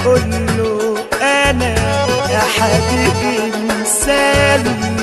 اقول له انا يا حبيبي مسلم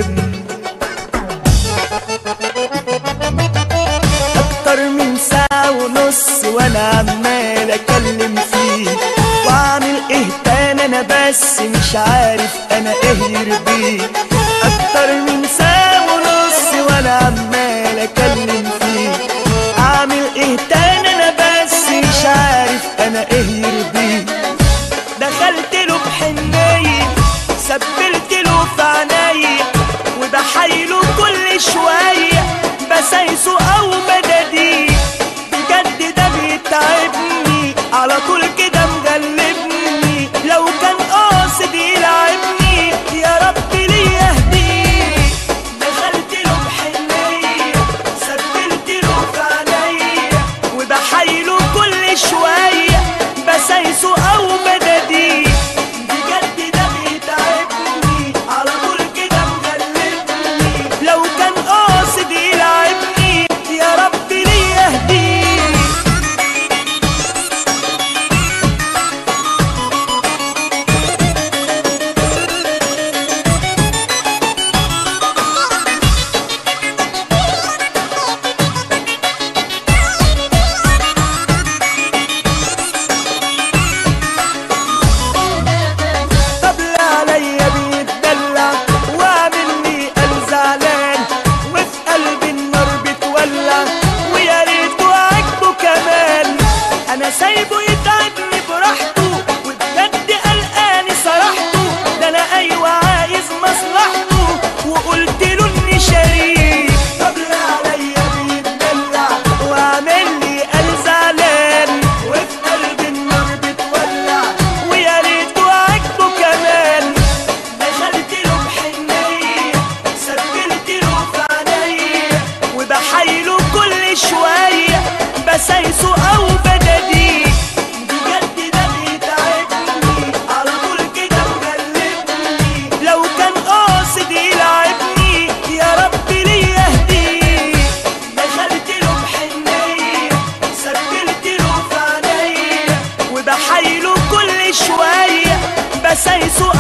اكتر من ساعة ونص وانا عمال اكلم فيه واعمل ايه تاني انا بس مش عارف انا ايه يرضيه اكتر من ساعة ونص وانا عمال اكلم فيه اعمل ايه تاني انا بس مش عارف انا ايه يرضيه دخلت له بحنية سبلت له في عينيا وبحايله كل شوية بسايسه أو بددي بجد ده بيتعبني على طول كده مغلبني لو كان قاصد يلعبني يا رب ليه يهديه دخلت له بحنية سبلت له في عينيا وبحايله كل شوية بسايسه أو بددي بجد ده بيتعبني على طول كده مغلبني لو كان قاصد يلعبني يا رب ليه يهديه طب لا عليا بيتدلع وعامل لي قلب زعلان وفي قلبي النار بتولع ويا ريته عاجبه كمان انا سايبه يتعبني براحته وبجد قلقاني صراحته ده انا ايوه عايز مصلحته وقلت له اني شريك طب لا عليا بيتدلع وعامل لي قلب زعلان وفي قلبي النار بتولع ويا ريته عاجبه كمان دخلت له بحنية سجلت له في عينيا وبحايله كل شوية بسايسه أو بددي بجد ده بيتعبني على طول كده مغلبني لو كان قاصد يلعبني يا رب ليه يهديه دخلت له بحنية سجلت له في عينيا وبحايله كل شوية بسايسه